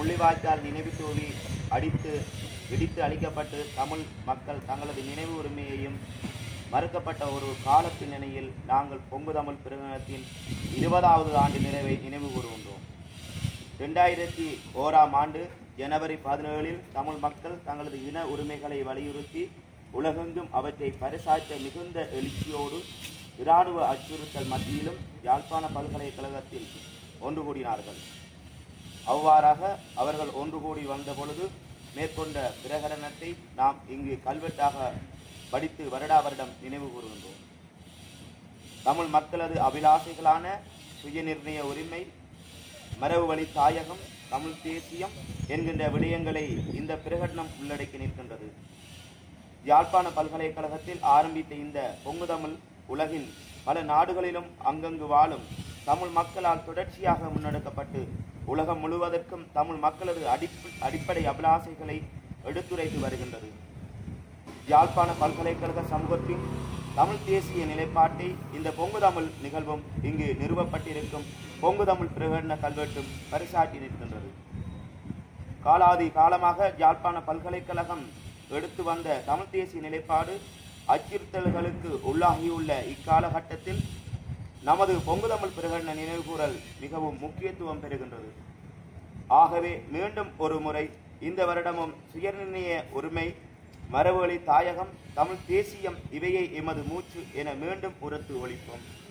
முள்ளிவாய்க்கால் நினைவு தூவி அடித்து இடித்து அழிக்கப்பட்டு தமிழ் மக்கள் தங்களது நினைவு உரிமையையும் மறுக்கப்பட்ட ஒரு கால பின்னணியில் நாங்கள் பொங்கு தமிழ் பிரகடனத்தின் இருபதாவது ஆண்டு நிறைவை நினைவு கூறுகின்றோம் ரெண்டாயிரத்தி ஓராம் ஆண்டு ஜனவரி பதினேழில் தமிழ் மக்கள் தங்களது இன உரிமைகளை வலியுறுத்தி உலகெங்கும் அவற்றை பரிசாற்ற மிகுந்த எழுச்சியோடு இராணுவ அச்சுறுத்தல் மத்தியிலும் யாழ்ப்பாண பல்கலைக்கழகத்தில் ஒன்று கூடினார்கள் அவ்வாறாக அவர்கள் ஒன்று கூடி வந்த பொழுது மேற்கொண்ட பிரகடனத்தை நாம் இங்கு கல்வெட்டாக படித்து வருடா வருடம் நினைவு கூறுகின்றோம் தமிழ் மக்களது அபிலாஷைகளான சுயநிர்ணய உரிமை மரபு வழி தாயகம் தமிழ் தேசியம் என்கின்ற விடயங்களை இந்த பிரகடனம் உள்ளடக்கி நிற்கின்றது யாழ்ப்பாண பல்கலைக்கழகத்தில் ஆரம்பித்த இந்த பொங்கு தமிழ் உலகின் பல நாடுகளிலும் அங்கங்கு வாழும் தமிழ் மக்களால் தொடர்ச்சியாக முன்னெடுக்கப்பட்டு உலகம் முழுவதற்கும் தமிழ் மக்களது அடிப்பு அடிப்படை அபிலாசைகளை எடுத்துரைத்து வருகின்றது யாழ்ப்பாண பல்கலைக்கழக சமூகத்தின் தமிழ் தேசிய நிலைப்பாட்டை இந்த பொங்கு தமிழ் நிகழ்வும் இங்கு நிறுவப்பட்டிருக்கும் பொங்கு தமிழ் பிரகடன கல்வெட்டும் பரிசாட்டி நிற்கின்றது காலாதி காலமாக யாழ்ப்பாண பல்கலைக்கழகம் எடுத்து வந்த தமிழ் தேசிய நிலைப்பாடு அச்சுறுத்தல்களுக்கு உள்ளாகியுள்ள இக்காலகட்டத்தில் நமது பொங்கு தமிழ் பிரகடன நினைவுகூரல் மிகவும் முக்கியத்துவம் பெறுகின்றது ஆகவே மீண்டும் ஒரு முறை இந்த வருடமும் சுயநிர்ணய உரிமை மரபுவழி தாயகம் தமிழ் தேசியம் இவையே எமது மூச்சு என மீண்டும் உரத்து ஒழிப்போம்